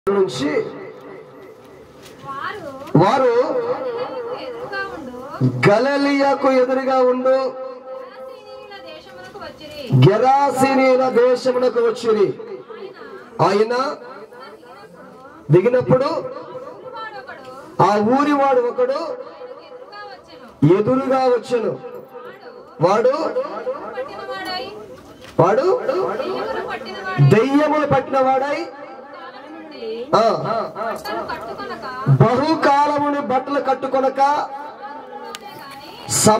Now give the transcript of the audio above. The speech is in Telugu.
నుంచి వారు వారు గలిలయకు ఎదురుగా ఉండు గలలియకు ఎదురుగా ఉండు గెరాసీనీయుల దేశమునకు వచ్చిరి గెరాసినీల దేశమునకు వచ్చిరి ఆయన దిగినప్పుడు ఊరువాడొకడు ఆ ఊరివాడు ఒకడు ఎదురుగా వచ్చెను ఎదురుగా వచ్చెను వాడు పట్టినవాడై వాడు దెయ్యములు పట్టినవాడై దెయ్యములు పట్టినవాడై కాలం నుండి ఆ, బట్టలు కట్టుకొనక బహుకాలముని బట్టలు కట్టుకొనక గాని స